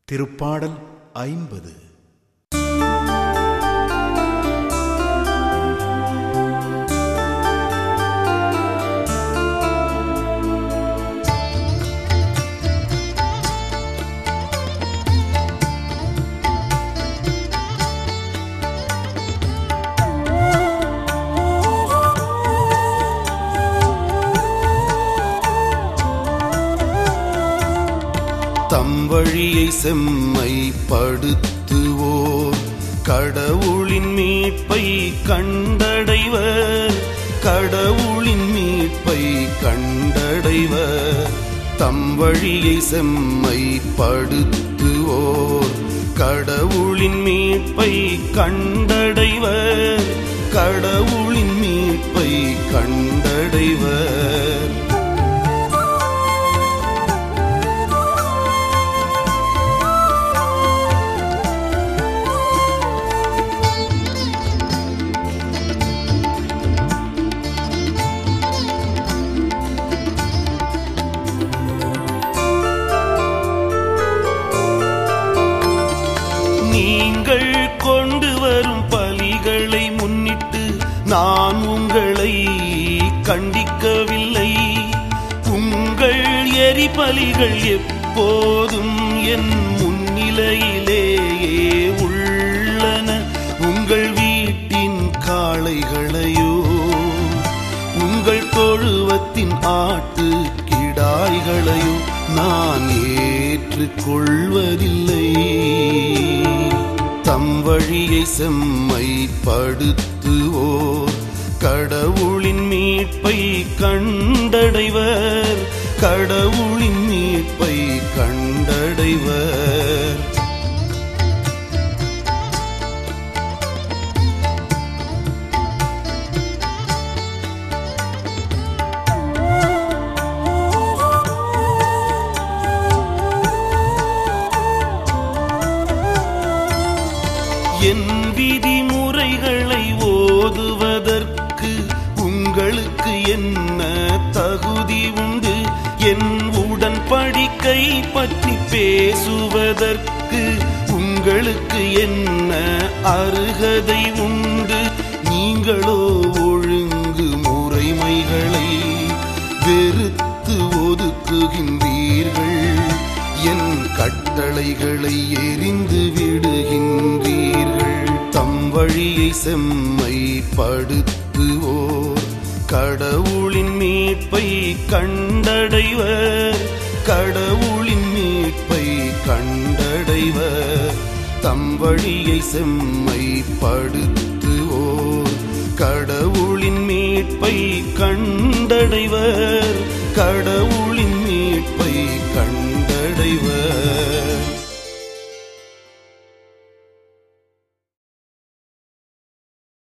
திருப்பாடல் ஐம்பது தம் வழியை செம்மைப்படுத்துவோர் கடவுளின் மீட்பை கண்டடைவர் கடவுளின் மீட்பை கண்டடைவர் தம் வழியை செம்மைப்படுத்துவோர் கடவுளின் மீட்பை கண்டடைவர் கடவுளின் மீட்பை கண்டடைவர் நீங்கள் கொண்டு வரும் பலிகளை முன்னிட்டு நான் உங்களை கண்டிக்கவில்லை உங்கள் எரிபலிகள் எப்போதும் என் முன்னிலையிலேயே உள்ளன உங்கள் வீட்டின் காளைகளையோ உங்கள் தொழுவத்தின் ஆட்டு கிடாய்களையோ நான் ஏற்றுக்கொள்வதில்லை தம் வழியை செம்மைப்படுத்துவோர் கடவுளின் மீட்பை கண்டடைவர் கடவுளின் மீட்பை கண்டடைவர் என் விதிமுறைகளை ஓதுவதற்கு உங்களுக்கு என்ன தகுதி உண்டு என் உடன்படிக்கை பற்றி பேசுவதற்கு உங்களுக்கு என்ன அருகதை உண்டு நீங்களோ ஒழுங்கு முறைமைகளை வெறுத்து ஒதுக்குகின்றீர்கள் என் கட்டளைகளை எரிந்து விடுகின்றீர்கள் தம் வழியை செம்மைப்படுத்துவோர் கடவுளின் மீட்பை கண்டடைவர் கடவுளின் மீட்பை கண்டடைவர் தம் வழியை செம்மைப்படுத்துவோர் கடவுளின் மீட்பை கண்டடைவர் கடவுளின் மீட்பை கண்டடைவர்